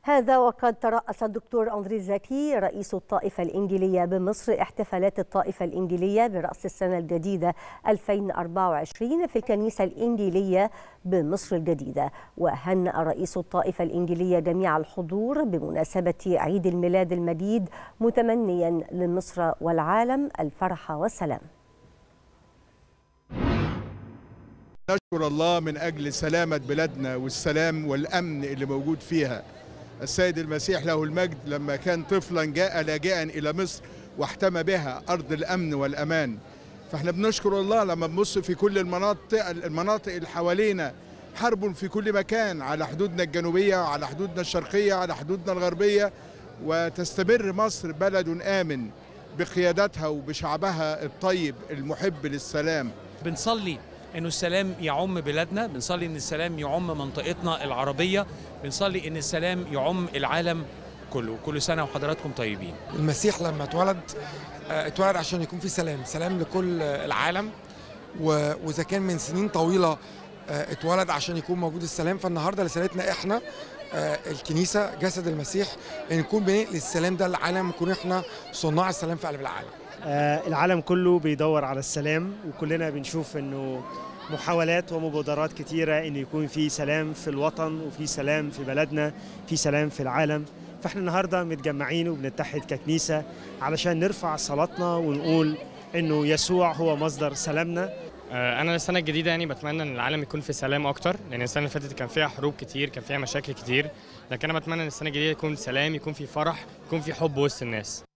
هذا وقد ترأس الدكتور أندري زكي رئيس الطائفة الإنجيلية بمصر احتفالات الطائفة الإنجيلية برأس السنة الجديدة 2024 في الكنيسة الإنجيلية بمصر الجديدة وهنأ رئيس الطائفة الإنجيلية جميع الحضور بمناسبة عيد الميلاد المجيد متمنيا لمصر والعالم الفرح والسلام نشكر الله من أجل سلامة بلادنا والسلام والأمن اللي موجود فيها السيد المسيح له المجد لما كان طفلا جاء لاجئا إلى مصر واحتمى بها أرض الأمن والأمان فاحنا بنشكر الله لما بنبص في كل المناطق المناطق اللي حوالينا حرب في كل مكان على حدودنا الجنوبية على حدودنا الشرقية على حدودنا الغربية وتستمر مصر بلد آمن بقيادتها وبشعبها الطيب المحب للسلام بنصلي انه السلام يعم بلادنا بنصلي ان السلام يعم منطقتنا العربيه بنصلي ان السلام يعم العالم كله كل سنه وحضراتكم طيبين المسيح لما اتولد اتولد عشان يكون في سلام سلام لكل العالم واذا كان من سنين طويله اتولد عشان يكون موجود السلام فالنهارده رسالتنا احنا الكنيسه جسد المسيح ان نكون بنقل السلام ده للعالم نكون احنا صناع السلام في قلب العالم العالم كله بيدور على السلام وكلنا بنشوف انه محاولات ومبادرات كتيره ان يكون في سلام في الوطن وفي سلام في بلدنا في سلام في العالم فاحنا النهارده متجمعين وبنتحد ككنيسه علشان نرفع صلاتنا ونقول انه يسوع هو مصدر سلامنا انا السنه الجديده يعني بتمنى ان العالم يكون في سلام اكتر لان السنه اللي فاتت كان فيها حروب كتير كان فيها مشاكل كتير لكن انا بتمنى ان السنه الجديده يكون سلام يكون في فرح يكون في حب وسط الناس